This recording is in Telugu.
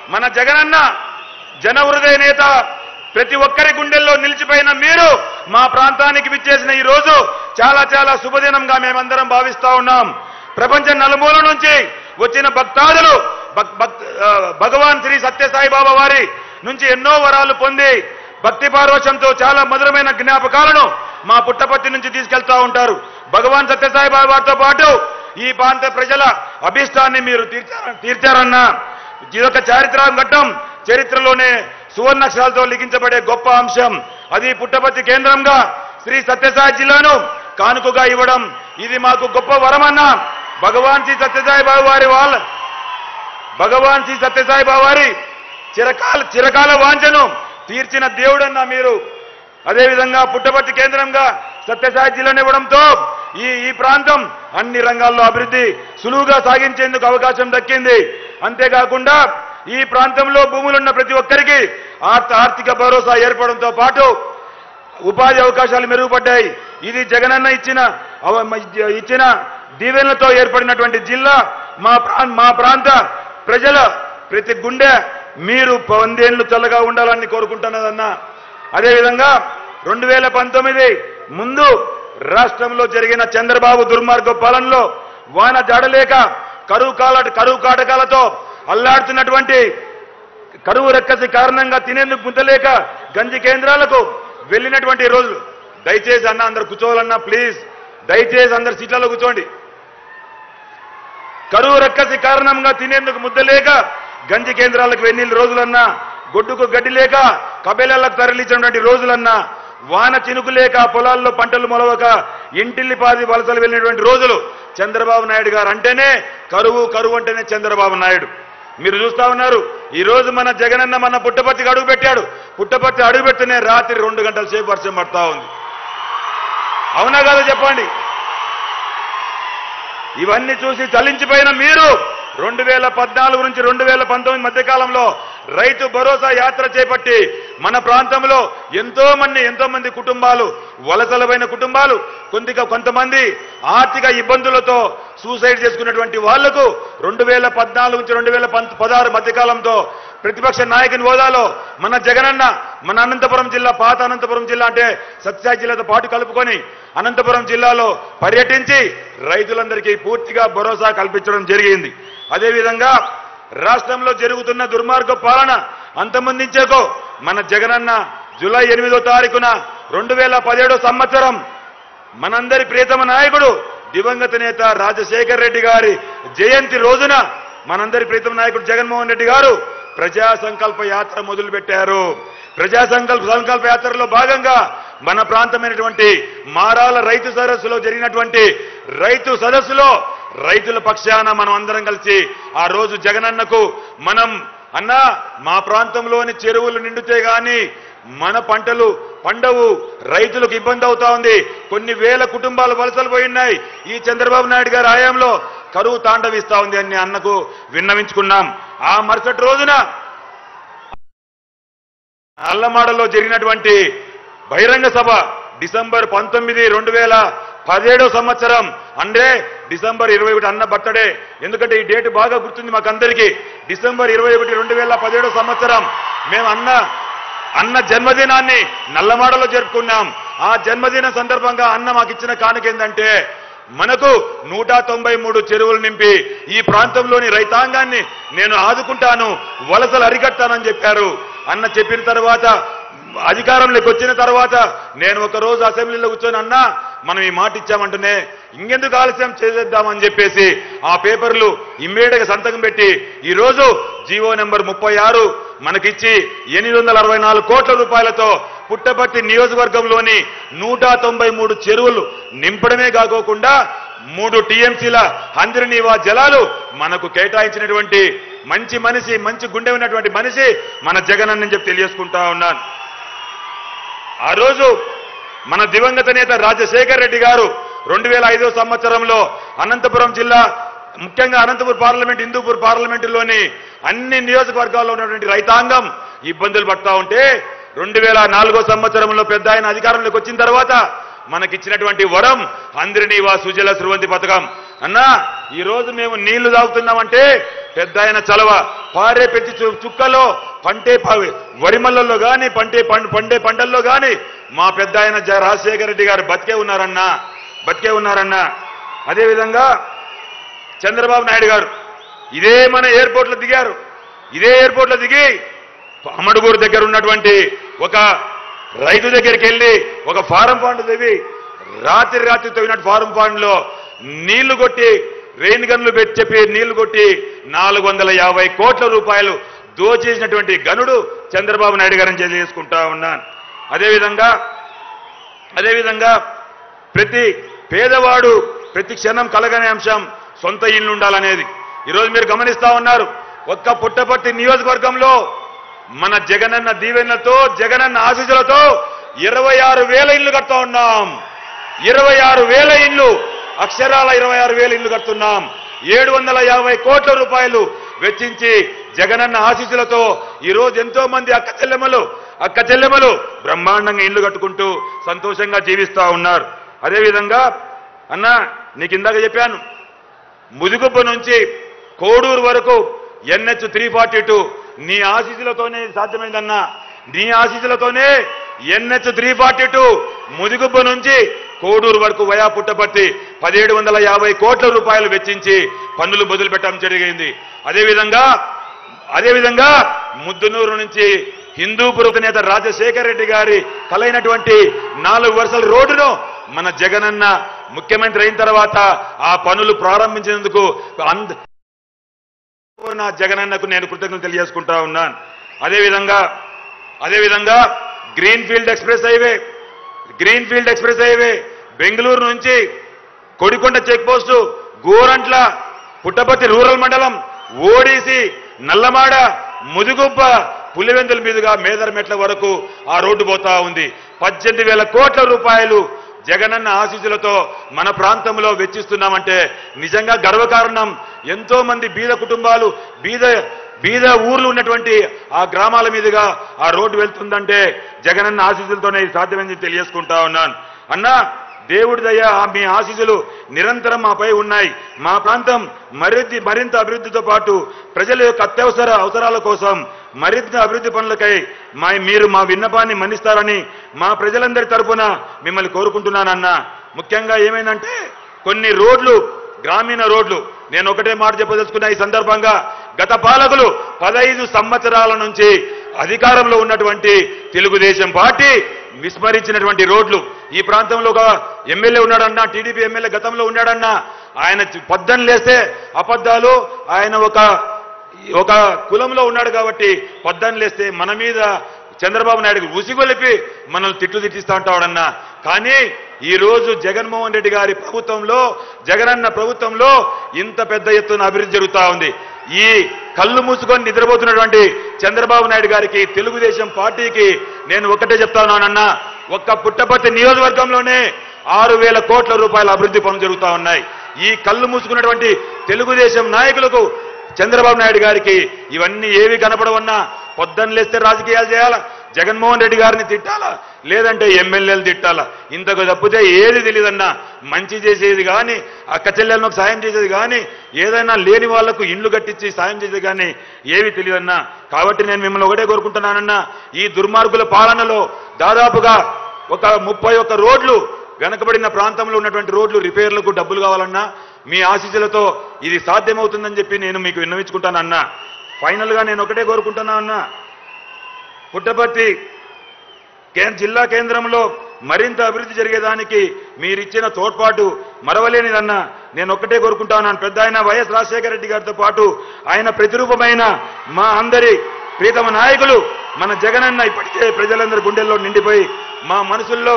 మన జగనన్న జన హృదయ నేత ప్రతి ఒక్కరి గుండెల్లో నిలిచిపోయిన మీరు మా ప్రాంతానికి విచ్చేసిన ఈ రోజు చాలా చాలా శుభదినంగా మేమందరం భావిస్తా ఉన్నాం ప్రపంచ నలుమూల నుంచి వచ్చిన భక్తాదులు భక్- భక్- ఆ, భగవాన్ శ్రీ సత్యసాయి బాబా వారి నుంచి ఎన్నో వరాలు పొంది భక్తి పార్వశంతో చాలా మధురమైన జ్ఞాపకాలను మా పుట్టపర్తి నుంచి తీసుకెళ్తా ఉంటారు భగవాన్ సత్యసాయి బాబా వారితో పాటు ఈ ప్రాంత ప్రజల అభిష్టాన్ని మీరు తీర్చార తీర్చారన్నా ఇదొక చారిత్రక ఘట్టం చరిత్రలోనే సువర్ణాక్షరాలతో లిఖించబడే గొప్ప అంశం అది పుట్టపర్తి కేంద్రంగా శ్రీ సత్యసాయి జిల్లాను కానుకగా ఇవ్వడం ఇది మాకు గొప్ప వరమన్నా భగవాన్ శ్రీ సత్యసాయి బాబు వారి వాళ్ళ భగవాన్ శ్రీ సత్యసాయి బాబు వారి చిరకాల చిరకాల వాంఛను తీర్చిన దేవుడన్నా మీరు అదేవిధంగా పుట్టపర్తి కేంద్రంగా సత్యసాయి జిల్లాను ఇవ్వడంతో ఈ ఈ ప్రాంతం అన్ని రంగాల్లో అభివృద్ధి సులువుగా సాగించేందుకు అవకాశం దక్కింది అంతేకాకుండా ఈ ప్రాంతంలో భూములున్న ప్రతి ఒక్కరికి ఆర్థ- ఆర్థిక భరోసా ఏర్పడంతో పాటు ఉపాధి అవకాశాలు మెరుగుపడ్డాయి ఇది జగనన్న ఇచ్చిన అవ- ఇచ్చిన దీవెనలతో ఏర్పడినటువంటి జిల్లా మా ప్రా- మా ప్రాంత ప్రజల ప్రతి గుండె మీరు వందేళ్లు చల్లగా ఉండాలని కోరుకుంటున్నదన్నా అదేవిధంగా రెండు వేల పంతొమ్మిది ముందు రాష్ట్రంలో జరిగిన చంద్రబాబు దుర్మార్గ పాలనలో వాన జాడలేక కరువు కాల కరువు కాటకాలతో అల్లాడుతున్నటువంటి కరువు రక్కసి కారణంగా తినేందుకు ముద్దలేక గంజి కేంద్రాలకు వెళ్ళినటువంటి రోజులు దయచేసి అన్న అందరు కూర్చోవాలన్నా ప్లీజ్ దయచేసి అందరు సీట్లలో కూర్చోండి కరువు రక్కసి కారణంగా తినేందుకు ముద్దలేక గంజి కేంద్రాలకు వెళ్ళిన రోజులన్నా గొడ్డుకు గడ్డి లేక కబేలాలకు తరలించినటువంటి రోజులన్నా వాన చినుకు లేక పొలాల్లో పంటలు మొలవక ఇంటిల్లి పాది వలసలు వెళ్ళినటువంటి రోజులు చంద్రబాబు నాయుడు గారు అంటేనే కరువు కరువు అంటేనే చంద్రబాబు నాయుడు మీరు చూస్తా ఉన్నారు ఈ రోజు మన జగనన్న మన పుట్టపర్తికి అడుగు పెట్టాడు పుట్టపర్తి అడుగు పెడితేనే రాత్రి రెండు గంటల సేపు వర్షం పడతా ఉంది అవునా కాదా చెప్పండి ఇవన్నీ చూసి చలించిపోయిన మీరు రెండు వేల పద్నాలుగు నుంచి రెండు వేల పంతొమ్మిది మధ్య కాలంలో రైతు భరోసా యాత్ర చేపట్టి మన ప్రాంతంలో ఎంతో మంది ఎంతో మంది కుటుంబాలు వలసలమైన కుటుంబాలు కొంత కొంతమంది ఆర్థిక ఇబ్బందులతో సూసైడ్ చేసుకున్నటువంటి వాళ్లకు రెండు వేల పద్నాలుగు నుంచి రెండు వేల పదహారు మధ్యకాలంతో ప్రతిపక్ష నాయకుని హోదాలో మన జగనన్న మన అనంతపురం జిల్లా పాత అనంతపురం జిల్లా అంటే సత్యసాయి జిల్లాతో పాటు కలుపుకొని అనంతపురం జిల్లాలో పర్యటించి రైతులందరికీ పూర్తిగా భరోసా కల్పించడం జరిగింది అదేవిధంగా రాష్ట్రంలో జరుగుతున్న దుర్మార్గ పాలన అంతమొందించేకో మన జగనన్న జూలై ఎనిమిదో తారీఖున రెండు వేల పదిహేడో సంవత్సరం మనందరి ప్రియతమ నాయకుడు దివంగత నేత రాజశేఖర్ రెడ్డి గారి జయంతి రోజున మనందరి ప్రియతమ నాయకుడు జగన్మోహన్ రెడ్డి గారు ప్రజా సంకల్ప యాత్ర మొదలు పెట్టారు ప్రజా సంకల్ప సంకల్ప యాత్రలో భాగంగా మన ప్రాంతమైనటువంటి మారాల రైతు సదస్సులో జరిగినటువంటి రైతు సదస్సులో రైతుల పక్షాన మనం అందరం కలిసి ఆ రోజు జగనన్నకు మనం అన్నా మా ప్రాంతంలోని చెరువులు నిండితే గాని మన పంటలు పండవు రైతులకు ఇబ్బంది అవుతా ఉంది కొన్ని వేల కుటుంబాలు వలసలు పోయి ఉన్నాయి ఈ చంద్రబాబు నాయుడు గారి హయాంలో కరువు తాండవిస్తా ఉంది అని అన్నకు విన్నవించుకున్నాం ఆ మరుసటి రోజున అల్లమాడలో జరిగినటువంటి బహిరంగ సభ డిసెంబర్ పంతొమ్మిది రెండు వేల పదిహేడో సంవత్సరం అంటే డిసెంబర్ ఇరవై ఒకటి అన్న బర్త్డే ఎందుకంటే ఈ డేట్ బాగా గుర్తుంది మాకందరికీ డిసెంబర్ ఇరవై ఒకటి రెండు వేల పదిహేడో సంవత్సరం మేము అన్న అన్న జన్మదినాన్ని నల్లమాడలో జరుపుకున్నాం ఆ జన్మదిన సందర్భంగా అన్న మాకు ఇచ్చిన కానుక ఏంటంటే మనకు నూట తొంభై మూడు చెరువులు నింపి ఈ ప్రాంతంలోని రైతాంగాన్ని నేను ఆదుకుంటాను వలసలు అరికట్టానని చెప్పారు అన్న చెప్పిన తర్వాత అధికారంలోకి వచ్చిన తర్వాత నేను ఒక రోజు అసెంబ్లీలో కూర్చొని అన్నా మనం ఈ మాట ఇచ్చామంటేనే ఇంకెందుకు ఆలస్యం చేసేద్దామని చెప్పేసి ఆ పేపర్లు ఇమ్మీడియట్ గా సంతకం పెట్టి ఈ రోజు జీవో నెంబర్ ముప్పై ఆరు మనకిచ్చి ఎనిమిది వందల అరవై నాలుగు కోట్ల రూపాయలతో పుట్టపర్తి నియోజకవర్గంలోని నూట తొంభై మూడు చెరువులు నింపడమే కాకోకుండా మూడు టీఎంసీల హంద్రినీవా జలాలు మనకు కేటాయించినటువంటి మంచి మనిషి మంచి గుండె ఉన్నటువంటి మనిషి మన జగన్ అని చెప్పి తెలియజేసుకుంటా ఉన్నాను ఆ రోజు మన దివంగత నేత రాజశేఖర్ రెడ్డి గారు రెండు వేల ఐదో సంవత్సరంలో అనంతపురం జిల్లా ముఖ్యంగా అనంతపురం పార్లమెంట్ హిందూపూర్ పార్లమెంటులోని అన్ని నియోజకవర్గాల్లో ఉన్నటువంటి రైతాంగం ఇబ్బందులు పడతా ఉంటే రెండు వేల నాలుగో సంవత్సరంలో పెద్ద ఆయన అధికారంలోకి వచ్చిన తర్వాత మనకిచ్చినటువంటి వరం అందరినీ వా సుజల సురవంతి పథకం అన్నా ఈ రోజు మేము నీళ్లు తాగుతున్నామంటే పెద్ద ఆయన చలవ పారే ప్రతి చు- చుక్కలో పంటే ప- వరిమల్లల్లో గాని పంటే పండు పండే పంటల్లో గాని మా పెద్ద ఆయన జ- రాజశేఖర రెడ్డి గారు బతికే ఉన్నారన్నా బతికే ఉన్నారన్నా అదేవిధంగా చంద్రబాబు నాయుడు గారు ఇదే మన ఎయిర్పోర్ట్లో దిగారు ఇదే ఎయిర్పోర్ట్లో దిగి అమడుగూరు దగ్గర ఉన్నటువంటి ఒక రైతు దగ్గరికి వెళ్ళి ఒక ఫారం పాండ్ తవ్వి రాత్రి రాత్రి తవ్వినట్టు ఫారం పాండ్ లో నీళ్లు కొట్టి రెయిన్ గన్లు పెట్టి చెప్పి నీళ్లు కొట్టి నాలుగు వందల యాభై కోట్ల రూపాయలు దోచేసినటువంటి గనుడు చంద్రబాబు నాయుడు గారిని తెలియజేసుకుంటా ఉన్నాను అదేవిధంగా అదేవిధంగా ప్రతి పేదవాడు ప్రతి క్షణం కలగనే అంశం సొంత ఇల్లు ఉండాలనేది ఈరోజు మీరు గమనిస్తా ఉన్నారు ఒక్క పుట్టపర్తి నియోజకవర్గంలో మన జగనన్న దీవెనలతో జగనన్న ఆశీస్సులతో ఇరవై ఆరు వేల ఇల్లు కడతా ఉన్నాం ఇరవై ఆరు వేల ఇల్లు అక్షరాల ఇరవై ఆరు వేల ఇల్లు కడుతున్నాం ఏడు వందల యాభై కోట్ల రూపాయలు వెచ్చించి జగనన్న ఆశీస్సులతో ఈ రోజు ఎంతో మంది అక్క చెల్లెమ్మలు అక్క చెల్లెమ్మలు బ్రహ్మాండంగా ఇల్లు కట్టుకుంటూ సంతోషంగా జీవిస్తా ఉన్నారు అదేవిధంగా అన్న నీకు ఇందాక చెప్పాను ముదుగుబ్బ నుంచి కోడూరు వరకు ఎన్హెచ్ త్రీ ఫార్టీ టూ నీ ఆశీస్సులతోనే సాధ్యమైందన్నా నీ ఆశీస్సులతోనే NH three forty two Mudugubba నుంచి కోడూరు వరకు వయా పుట్టపర్తి పదిహేడు వందల యాభై కోట్ల రూపాయలు వెచ్చించి పన్నులు మొదలు పెట్టడం జరిగింది అదేవిధంగా అదేవిధంగా ముద్దునూరు నుంచి హిందూపుర నేత రాజశేఖర రెడ్డి గారి కలైనటువంటి నాలుగు వరుసల రోడ్డును మన జగనన్న ముఖ్యమంత్రి అయిన తర్వాత ఆ పనులు ప్రారంభించినందుకు అంద నా జగనన్నకు నేను కృతజ్ఞతలు తెలియజేసుకుంటా ఉన్నాను అదేవిధంగా అదేవిధంగా green field express highway green field express highway Bengaluru నుంచి Kodikonda check post Gorantla Puttaparthi rural మండలం ఓడిసి నల్లమాడ ముదుగుబ్బ పులివెందుల మీదుగా మేదరమెట్ల వరకు ఆ రోడ్డు పోతా ఉంది పద్దెనిమిది వేల కోట్ల రూపాయలు జగనన్న ఆశీస్సులతో మన ప్రాంతంలో వెచ్చిస్తున్నామంటే నిజంగా గర్వకారణం ఎంతో మంది బీద కుటుంబాలు బీద బీద ఊర్లు ఉన్నటువంటి ఆ గ్రామాల మీదుగా ఆ రోడ్డు వెళ్తుందంటే జగనన్న ఆశీస్సులతోనే ఇది సాధ్యమైంది తెలియజేసుకుంటా ఉన్నాను అన్నా దేవుడి దయ మీ ఆశీస్సులు నిరంతరం మాపై ఉన్నాయి మా ప్రాంతం మరింత మరింత అభివృద్ధితో పాటు ప్రజల యొక్క అత్యవసర అవసరాల కోసం మరింత అభివృద్ధి పనులకై మా మీరు మా విన్నపాన్ని మన్నిస్తారని మా ప్రజలందరి తరపున మిమ్మల్ని కోరుకుంటున్నానన్నా ముఖ్యంగా ఏమైందంటే కొన్ని రోడ్లు గ్రామీణ రోడ్లు నేను ఒకటే మాట చెప్పదలుచుకున్నా ఈ సందర్భంగా గత పాలకులు పదహైదు సంవత్సరాల నుంచి అధికారంలో ఉన్నటువంటి తెలుగుదేశం పార్టీ విస్మరించినటువంటి రోడ్లు ఈ ప్రాంతంలో ఒక ఎమ్మెల్యే ఉన్నాడన్నా టీడీపీ ఎమ్మెల్యే గతంలో ఉన్నాడన్నా ఆయన పొద్దున్న లేస్తే అబద్ధాలు ఆయన ఒక ఒక కులంలో ఉన్నాడు కాబట్టి పొద్దున్న లేస్తే మన మీద చంద్రబాబు నాయుడుకి ఉసిగొలిపి మనల్ని తిట్లు తిట్టిస్తా ఉంటాడన్నా కానీ ఈ రోజు జగన్మోహన్ రెడ్డి గారి ప్రభుత్వంలో జగనన్న ప్రభుత్వంలో ఇంత పెద్ద ఎత్తున అభివృద్ధి జరుగుతా ఉంది ఈ కళ్ళు మూసుకొని నిద్రపోతున్నటువంటి చంద్రబాబు నాయుడు గారికి తెలుగుదేశం పార్టీకి నేను ఒకటే చెప్తానన్నా ఒక్క పుట్టపర్తి నియోజకవర్గంలోనే ఆరు వేల కోట్ల రూపాయల అభివృద్ధి పనులు జరుగుతా ఉన్నాయి ఈ కళ్ళు మూసుకున్నటువంటి తెలుగుదేశం నాయకులకు చంద్రబాబు నాయుడు గారికి ఇవన్నీ ఏవి కనపడవన్నా పొద్దున్న లేస్తే రాజకీయాలు చేయాలా జగన్మోహన్ రెడ్డి గారిని తిట్టాలా లేదంటే ఎమ్మెల్యేలు తిట్టాలా ఇంతకు తప్పితే ఏది తెలియదన్నా మంచి చేసేది కానీ అక్క చెల్లెలకు సాయం చేసేది కానీ ఏదైనా లేని వాళ్లకు ఇండ్లు కట్టించి సాయం చేసేది కానీ ఏవి తెలియదన్నా కాబట్టి నేను మిమ్మల్ని ఒకటే కోరుకుంటున్నానన్నా ఈ దుర్మార్గుల పాలనలో దాదాపుగా ఒక ముప్పై ఒక్క రోడ్లు వెనకబడిన ప్రాంతంలో ఉన్నటువంటి రోడ్లు రిపేర్లకు డబ్బులు కావాలన్నా మీ ఆశీస్సులతో ఇది సాధ్యమవుతుందని చెప్పి నేను మీకు విన్నవించుకుంటానన్నా ఫైనల్ గా నేను ఒకటే కోరుకుంటున్నా అన్నా పుట్టపర్తి కే- జిల్లా కేంద్రంలో మరింత అభివృద్ధి జరిగేదానికి మీరిచ్చిన తోడ్పాటు మరవలేనిదన్నా నేను ఒక్కటే కోరుకుంటాను పెద్ద ఆయన వైఎస్ రాజశేఖర రెడ్డి గారితో పాటు ఆయన ప్రతిరూపమైన మా అందరి ప్రీతమ నాయకులు మన జగనన్న ఇప్పటికే ప్రజలందరి గుండెల్లో నిండిపోయి మా మనసుల్లో